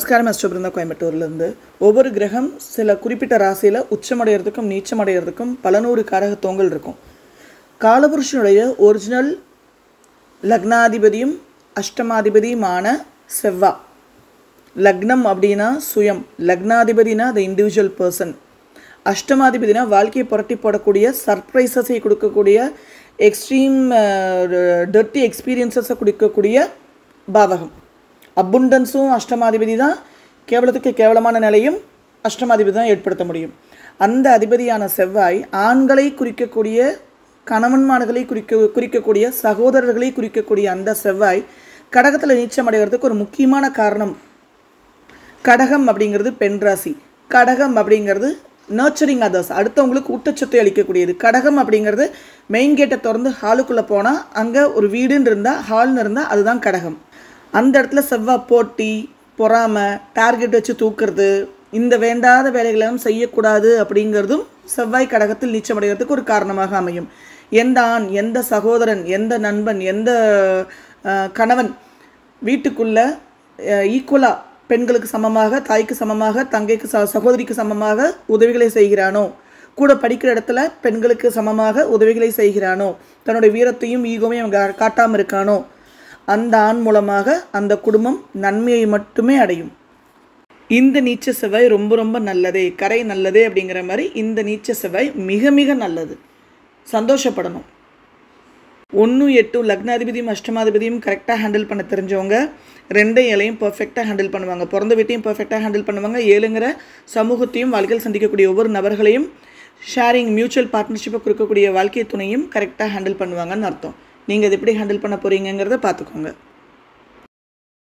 நமஸ்காரம் அஸ்டோ பிருந்தா கோயம்புத்தூர்லேருந்து ஒவ்வொரு கிரகம் சில குறிப்பிட்ட ராசியில் உச்சமடைகிறதுக்கும் நீச்சமடைகிறதுக்கும் பல நூறு காரகத்துவங்கள் இருக்கும் காலபுருஷனுடைய ஒரிஜினல் லக்னாதிபதியும் அஷ்டமாதிபதியுமான செவ்வா லக்னம் அப்படின்னா சுயம் லக்னாதிபதினா த இண்டிவிஜுவல் பர்சன் அஷ்டமாதிபதினா வாழ்க்கையை புரட்டி போடக்கூடிய சர்ப்ரைசஸை கொடுக்கக்கூடிய எக்ஸ்ட்ரீம் டர்ட்டி எக்ஸ்பீரியன்சஸை கொடுக்கக்கூடிய பாவகம் அபுண்டன்ஸும் அஷ்டமாதிபதி தான் கேவலத்துக்கு கேவலமான நிலையும் அஷ்டமாதிபதி தான் ஏற்படுத்த முடியும் அந்த அதிபதியான செவ்வாய் ஆண்களை குறிக்கக்கூடிய கணவன்மார்களை குறிக்க குறிக்கக்கூடிய சகோதரர்களை குறிக்கக்கூடிய அந்த செவ்வாய் கடகத்தில் நீச்சம் அடைகிறதுக்கு ஒரு முக்கியமான காரணம் கடகம் அப்படிங்கிறது பெண் ராசி கடகம் அப்படிங்கிறது நர்ச்சரிங் அதர்ஸ் அடுத்தவங்களுக்கு ஊட்டச்சத்தை அளிக்கக்கூடியது கடகம் அப்படிங்கிறது மெயின் கேட்டை திறந்து ஹாலுக்குள்ளே போனால் அங்கே ஒரு வீடுன்னு இருந்தால் ஹால்னு இருந்தால் அதுதான் கடகம் அந்த இடத்துல செவ்வாய் போட்டி பொறாமை டார்கெட் வச்சு தூக்குறது இந்த வேண்டாத வேலைகளெல்லாம் செய்யக்கூடாது அப்படிங்கிறதும் செவ்வாய் கடகத்தில் நீச்சமடைகிறதுக்கு ஒரு காரணமாக அமையும் எந்த ஆண் எந்த சகோதரன் எந்த நண்பன் எந்த அஹ், கணவன் வீட்டுக்குள்ள ஈக்குவலாக பெண்களுக்கு சமமாக தாய்க்கு சமமாக தங்கைக்கு ச சகோதரிக்கு சமமாக உதவிகளை செய்கிறானோ கூட படிக்கிற இடத்துல பெண்களுக்கு சமமாக உதவிகளை செய்கிறானோ தன்னுடைய வீரத்தையும் ஈகோவையும் அவன் கா- காட்டாம இருக்கானோ அந்த ஆண் மூலமாக அந்த குடும்பம் நன்மையை மட்டுமே அடையும் இந்த நீச்ச செவ்வாய் ரொம்ப ரொம்ப நல்லதே கரை நல்லதே அப்படிங்கிற மாதிரி இந்த நீச்ச செவ்வாய் மிக மிக நல்லது சந்தோஷப்படணும் ஒன்று எட்டு லக்னாதிபதியும் அஷ்டமாதிபதியும் கரெக்டாக ஹேண்டில் பண்ண தெரிஞ்சவங்க ரெண்டு ஏழையும் பர்ஃபெக்டாக ஹேண்டில் பண்ணுவாங்க பிறந்த வீட்டையும் பர்ஃபெக்டாக ஹேண்டில் பண்ணுவாங்க ஏழுங்கிற சமூகத்தையும் வாழ்க்கையில் சந்திக்கக்கூடிய ஒவ்வொரு நபர்களையும் ஷேரிங் மியூச்சுவல் பார்ட்னர்ஷிப்பை கொடுக்கக்கூடிய வாழ்க்கை துணையும் கரெக்டாக ஹேண்டில் பண்ணுவாங்கன்னு அர்த்தம் நீங்கள் இது எப்படி ஹேண்டில் பண்ண போகிறீங்கிறத பார்த்துக்கோங்க